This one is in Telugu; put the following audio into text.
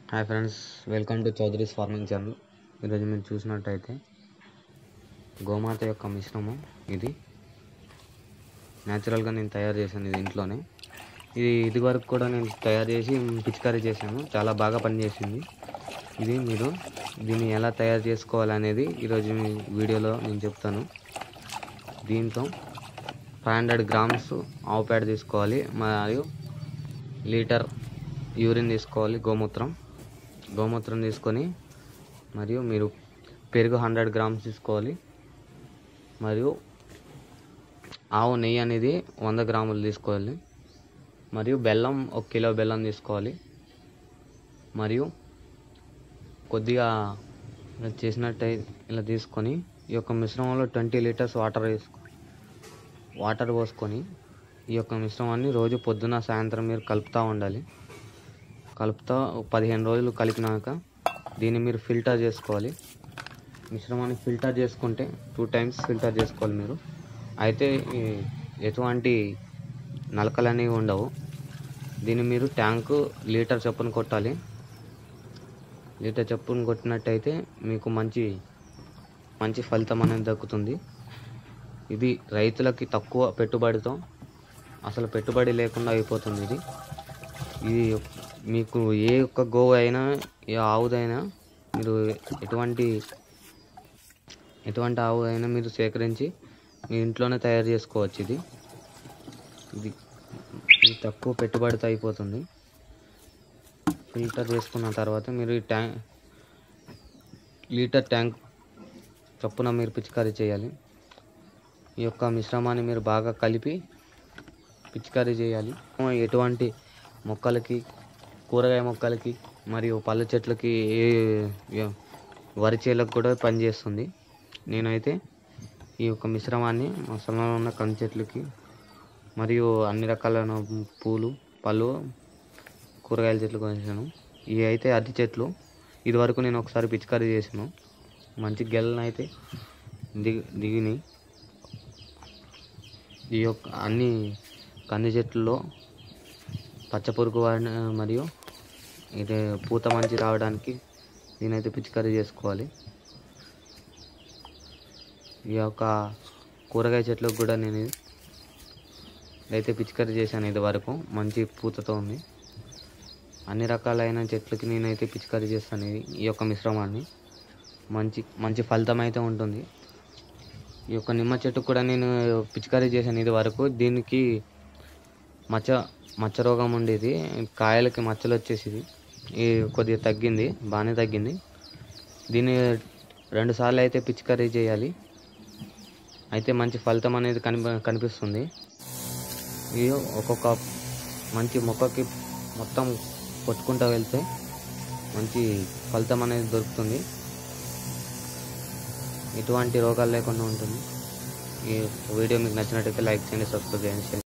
hi friends welcome to Chowdary's farming channel ఈరోజు మీరు చూసినట్టయితే గోమాత యొక్క మిశ్రమం ఇది న్యాచురల్గా నేను తయారు చేశాను ఇది ఇంట్లోనే ఇది ఇది వరకు కూడా నేను తయారు చేసి పిచికారీ చేశాను చాలా బాగా పనిచేసింది ఇది మీరు దీన్ని ఎలా తయారు చేసుకోవాలనేది ఈరోజు మీ వీడియోలో నేను చెప్తాను దీంట్లో ఫైవ్ హండ్రెడ్ గ్రామ్స్ ఆవు పేడ తీసుకోవాలి మరియు లీటర్ యూరిన్ తీసుకోవాలి గోమూత్రం గోమూత్రం తీసుకొని మరియు మీరు పెరుగు హండ్రెడ్ గ్రామ్స్ తీసుకోవాలి మరియు ఆవు నెయ్యి అనేది వంద గ్రాములు తీసుకోవాలి మరియు బెల్లం ఒక కిలో బెల్లం తీసుకోవాలి మరియు కొద్దిగా ఇలా చేసినట్టు ఇలా తీసుకొని ఈ యొక్క మిశ్రమంలో ట్వంటీ లీటర్స్ వాటర్ వేసుకో వాటర్ పోసుకొని ఈ యొక్క మిశ్రమాన్ని రోజు పొద్దున సాయంత్రం మీరు కలుపుతూ ఉండాలి కలుపుతా ఒక పదిహేను రోజులు కలిపినాక దీన్ని మీరు ఫిల్టర్ చేసుకోవాలి మిశ్రమాన్ని ఫిల్టర్ చేసుకుంటే టూ టైమ్స్ ఫిల్టర్ చేసుకోవాలి మీరు అయితే ఈ ఎటువంటి నలకలు అనేవి ఉండవు దీన్ని మీరు ట్యాంకు లీటర్ చొప్పున కొట్టాలి లీటర్ చొప్పున కొట్టినట్టయితే మీకు మంచి మంచి ఫలితం అనేది దక్కుతుంది ఇది రైతులకి తక్కువ పెట్టుబడితో అసలు పెట్టుబడి లేకుండా అయిపోతుంది ఇది ఇది మీకు ఏ ఒక్క గోవు అయినా ఏ ఆవుదైనా మీరు ఎటువంటి ఎటువంటి ఆవు అయినా మీరు సేకరించి మీ ఇంట్లోనే తయారు చేసుకోవచ్చు ఇది ఇది ఇది తక్కువ పెట్టుబడితో అయిపోతుంది ఫిల్టర్ చేసుకున్న తర్వాత మీరు ఈ ట్యాంక్ లీటర్ ట్యాంక్ చొప్పున మీరు పిచికారీ చేయాలి ఈ యొక్క మిశ్రమాన్ని మీరు బాగా కలిపి పిచికారీ చేయాలి ఎటువంటి మొక్కలకి కూరగాయ మొక్కలకి మరియు పళ్ళ చెట్లకి ఏ ఏ- వరి చేలకు కూడా పనిచేస్తుంది నేనైతే ఈ యొక్క మిశ్రమాన్ని మా పొలంలో ఉన్న కంది చెట్లకి మరియు అన్ని రకాల పూలు పళ్ళు కూరగాయల చెట్లు కొనేసాను ఇవి అయితే అరటి చెట్లు ఇది వరకు నేను ఒకసారి పిచికారీ చేసాను మంచి గెలను అయితే దిగి దిగినాయి ఈ యొక్క అన్ని కంది చెట్లలో పచ్చపురుగు వాడిన మరియు ఇది పూత మంచి రావడానికి నేనైతే పిచికారీ చేసుకోవాలి ఈ యొక్క కూరగాయ చెట్లకు కూడా నేను ఇది- అయితే పిచికారీ చేశాను ఇది వరకు మంచి పూతతో ఉంది అన్ని రకాలైన చెట్లకి నేనైతే పిచికారీ చేస్తాను ఇది- ఈ యొక్క మిశ్రమాన్ని మంచి మంచి ఫలితం అయితే ఉంటుంది ఈ యొక్క నిమ్మ చెట్టు కూడా నేను పిచికారీ చేశాను ఇది వరకు దీనికి మచ్చ మచ్చ రోగం ఉండేది కాయలకి మచ్చలు వచ్చేసింది ఈ కొద్దిగా తగ్గింది బాగానే తగ్గింది దీన్ని రెండు సార్లు అయితే పిచికారీ చేయాలి అయితే మంచి ఫలితం అనేది కనిప కనిపిస్తుంది ఇది ఒక్కొక్క మంచి మొక్కకి మొత్తం కొట్టుకుంటూ వెళ్తే మంచి ఫలితం అనేది దొరుకుతుంది ఎటువంటి రోగాలు లేకుండా ఉంటుంది ఈ వీడియో మీకు నచ్చినట్టయితే లైక్ చేయండి సబ్స్క్రైబ్ చేయండి